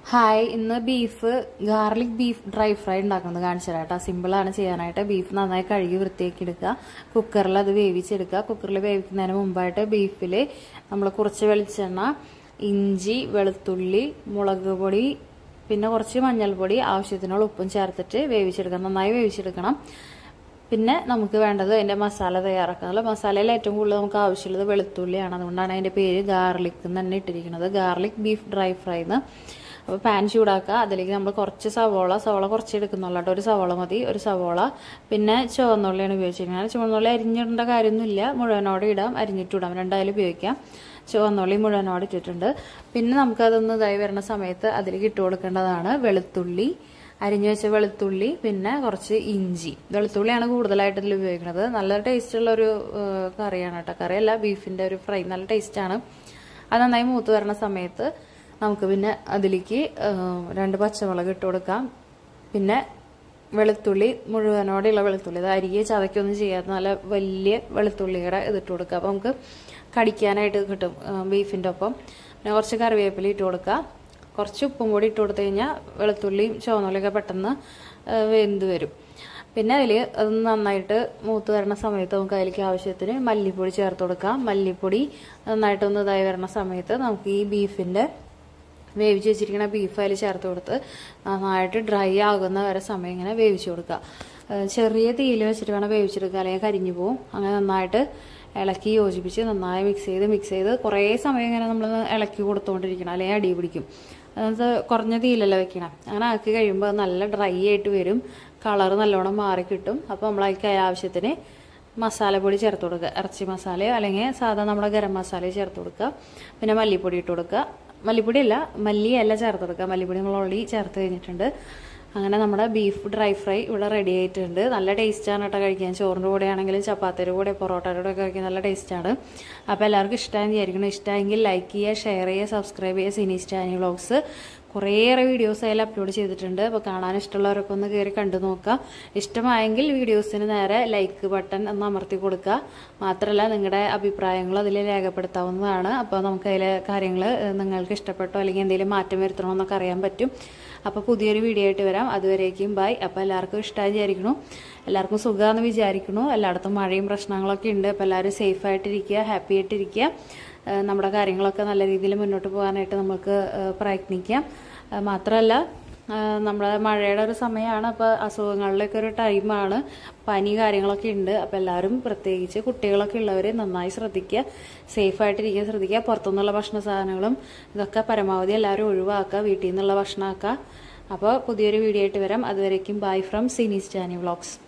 hi ഇന്ന് beef garlic beef dry fry ഉണ്ടാക്കുന്നത് കാണിച്ചു തരാം കേട്ടോ സിമ്പിളാണ് ചെയ്യാനായിട്ട് ബീഫ് നന്നായി കഴുകി വൃത്തിയാക്കി എടുക്കുക കുക്കറിൽ അത് വേവിച്ചെടുക്കുക കുക്കറിൽ വേവിക്കുന്നതിന് മുമ്പായിട്ട് ബീഫിൽ നമ്മൾ കുറച്ച് വെളിച്ചെണ്ണ ഇഞ്ചി വെളുത്തുള്ളി മുളക് പൊടി പിന്നെ കുറച്ച് മഞ്ഞൾപ്പൊടി ആവശ്യത്തിനുള്ള ഉപ്പും ചേർത്തിട്ട് വേവിച്ചെടുക്കണം നന്നായി വേവിച്ചെടുക്കണം പിന്നെ നമുക്ക് വേണ്ടത് അതിൻ്റെ മസാല തയ്യാറാക്കാനുള്ള മസാലയിൽ ഏറ്റവും കൂടുതൽ നമുക്ക് ആവശ്യമുള്ളത് വെളുത്തുള്ളിയാണ് അതുകൊണ്ടാണ് അതിൻ്റെ പേര് ഗാർലിക് എന്ന് തന്നെ ഇട്ടിരിക്കുന്നത് ഗാർലിക് ബീഫ് ഡ്രൈ ഫ്രൈ എന്ന് അപ്പോൾ പാൻ ചൂടാക്കുക അതിലേക്ക് നമ്മൾ കുറച്ച് സവോള സവോള കുറച്ച് എടുക്കുന്നുള്ളൂ കേട്ടോ ഒരു സവോള മതി ഒരു സവോള പിന്നെ ചുവന്നുള്ളിയാണ് ഉപയോഗിച്ചിരിക്കുന്നത് ചുവന്നുള്ളി അരിഞ്ഞിടേണ്ട കാര്യമൊന്നുമില്ല മുഴുവനോടെ ഇടാം അരിഞ്ഞിട്ടിടാം രണ്ടായാലും ഉപയോഗിക്കാം ചുവന്നുള്ളി മുഴുവനോടെ ഇട്ടിട്ടുണ്ട് പിന്നെ നമുക്കതൊന്ന് ഇതായി വരുന്ന സമയത്ത് അതിലേക്ക് ഇട്ട് കൊടുക്കേണ്ടതാണ് വെളുത്തുള്ളി അരിഞ്ഞു വെച്ച വെളുത്തുള്ളി പിന്നെ കുറച്ച് ഇഞ്ചി വെളുത്തുള്ളിയാണ് കൂടുതലായിട്ട് ഇതിൽ ഉപയോഗിക്കുന്നത് നല്ല ടേസ്റ്റുള്ള ഒരു കറിയാണ് കേട്ടോ കറിയല്ല ബീഫിൻ്റെ ഒരു ഫ്രൈ നല്ല ടേസ്റ്റാണ് അത് നന്നായി മൂത്ത് വരുന്ന സമയത്ത് നമുക്ക് പിന്നെ അതിലേക്ക് രണ്ട് പച്ചമുളക് ഇട്ട് കൊടുക്കാം പിന്നെ വെളുത്തുള്ളി മുഴുവനോടെയുള്ള വെളുത്തുള്ളി അത് അരിയെ ചതയ്ക്കൊന്നും ചെയ്യാത്ത നല്ല വലിയ വെളുത്തുള്ളിയുടെ ഇതിട്ട് കൊടുക്കുക അപ്പോൾ നമുക്ക് കടിക്കാനായിട്ട് കിട്ടും ബീഫിൻ്റെ ഒപ്പം പിന്നെ കുറച്ച് കറിവേപ്പില ഇട്ട് കൊടുക്കുക കുറച്ച് ഉപ്പും കൂടി ഇട്ട് കൊടുത്തു കഴിഞ്ഞാൽ വെളുത്തുള്ളിയും ചുവന്നുള്ളിയൊക്കെ പെട്ടെന്ന് വെന്ത് വരും പിന്നെ അതിൽ അത് നന്നായിട്ട് മൂത്ത് വരുന്ന സമയത്ത് നമുക്ക് അതിലേക്ക് ആവശ്യത്തിന് മല്ലിപ്പൊടി ചേർത്ത് കൊടുക്കാം മല്ലിപ്പൊടി നന്നായിട്ടൊന്ന് ഇതായി വരുന്ന സമയത്ത് നമുക്ക് ഈ ബീഫിൻ്റെ വേവിച്ച് വെച്ചിരിക്കുന്ന ബീഫ് അതിൽ ചേർത്ത് കൊടുത്ത് നന്നായിട്ട് ഡ്രൈ ആകുന്ന വരെ സമയം ഇങ്ങനെ വേവിച്ച് കൊടുക്കുക ചെറിയ തീയിൽ വെച്ചിട്ട് വേണം വേവിച്ചെടുക്കുക അല്ലെങ്കിൽ കരിഞ്ഞു പോവും അങ്ങനെ നന്നായിട്ട് ഇളക്കി യോജിപ്പിച്ച് നന്നായി മിക്സ് ചെയ്ത് മിക്സ് ചെയ്ത് കുറേ സമയം ഇങ്ങനെ നമ്മൾ ഇളക്കി കൊടുത്തുകൊണ്ടിരിക്കണം അല്ലെങ്കിൽ അടി പിടിക്കും അത് കുറഞ്ഞ തീയിലല്ല വെക്കണം അങ്ങനെ ആക്കി കഴിയുമ്പോൾ നല്ല ഡ്രൈ ആയിട്ട് വരും കളർ നല്ലോണം മാറി കിട്ടും അപ്പോൾ നമ്മൾ അതിലേക്ക് ആവശ്യത്തിന് മസാലപ്പൊടി ചേർത്ത് കൊടുക്കുക ഇറച്ചി മസാലയോ അല്ലെങ്കിൽ സാധാ നമ്മുടെ ഗരം മസാലയോ ചേർത്ത് കൊടുക്കുക പിന്നെ മല്ലിപ്പൊടി ഇട്ട് കൊടുക്കുക മല്ലിപ്പൊടി അല്ല മല്ലിയല്ല ചേർത്ത് കൊടുക്കുക മല്ലിപ്പൊടി നമ്മൾ ഓൾറെഡി ചേർത്ത് കഴിഞ്ഞിട്ടുണ്ട് അങ്ങനെ നമ്മുടെ ബീഫ് ഡ്രൈ ഫ്രൈ ഇവിടെ റെഡി ആയിട്ടുണ്ട് നല്ല ടേസ്റ്റാണ് കേട്ടോ കഴിക്കാൻ ചോറിൻ്റെ കൂടെ ആണെങ്കിലും ചപ്പാത്തിയുടെ കൂടെ പൊറോട്ടയുടെ കൂടെ ഒക്കെ കഴിക്കാൻ നല്ല ടേസ്റ്റാണ് അപ്പോൾ എല്ലാവർക്കും ഇഷ്ടമായി വിചാരിക്കണം ഇഷ്ടമെങ്കിൽ ലൈക്ക് ചെയ്യുക ഷെയർ ചെയ്യുക സബ്സ്ക്രൈബ് ചെയ്യുക സിനി സ്റ്റാനി വ്ളോഗ്സ് കുറേയേറെ വീഡിയോസ് അതിൽ അപ്ലോഡ് ചെയ്തിട്ടുണ്ട് അപ്പോൾ കാണാൻ ഇഷ്ടമുള്ളവരൊക്കെ ഒന്ന് കയറി കണ്ടു നോക്കുക ഇഷ്ടമായെങ്കിൽ വീഡിയോസിന് നേരെ ലൈക്ക് ബട്ടൺ ഒന്ന് അമർത്തി കൊടുക്കുക മാത്രമല്ല നിങ്ങളുടെ അഭിപ്രായങ്ങൾ അതിൽ രേഖപ്പെടുത്താവുന്നതാണ് അപ്പോൾ നമുക്ക് അതിലെ കാര്യങ്ങൾ നിങ്ങൾക്ക് ഇഷ്ടപ്പെട്ടോ അല്ലെങ്കിൽ എന്തെങ്കിലും മാറ്റം വരുത്തണോ എന്നൊക്കെ അറിയാൻ പറ്റും അപ്പോൾ പുതിയൊരു വീഡിയോ ആയിട്ട് വരാം അതുവരേക്കും ബൈ അപ്പോൾ എല്ലാവർക്കും ഇഷ്ടമായി വിചാരിക്കണു എല്ലാവർക്കും സുഖമാണെന്ന് വിചാരിക്കണു എല്ലായിടത്തും മഴയും പ്രശ്നങ്ങളൊക്കെ ഉണ്ട് അപ്പോൾ എല്ലാവരും സേഫായിട്ടിരിക്കുക ഹാപ്പി ആയിട്ടിരിക്കുക നമ്മുടെ കാര്യങ്ങളൊക്കെ നല്ല രീതിയിൽ മുന്നോട്ട് പോകാനായിട്ട് നമുക്ക് പ്രയത്നിക്കാം മാത്രമല്ല നമ്മുടെ മഴയുടെ ഒരു സമയമാണ് അപ്പോൾ അസുഖങ്ങളിലൊക്കെ ഒരു ടൈമാണ് പനി കാര്യങ്ങളൊക്കെ ഉണ്ട് അപ്പോൾ എല്ലാവരും പ്രത്യേകിച്ച് കുട്ടികളൊക്കെ ഉള്ളവർ നന്നായി ശ്രദ്ധിക്കുക സേഫായിട്ടിരിക്കുക ശ്രദ്ധിക്കുക പുറത്തുനിന്നുള്ള ഭക്ഷണ സാധനങ്ങളും ഇതൊക്കെ പരമാവധി എല്ലാവരും ഒഴിവാക്കുക വീട്ടിൽ നിന്നുള്ള ഭക്ഷണമാക്കുക അപ്പോൾ പുതിയൊരു വീഡിയോ ആയിട്ട് വരാം അതുവരേക്കും bye from Cini's Chani vlogs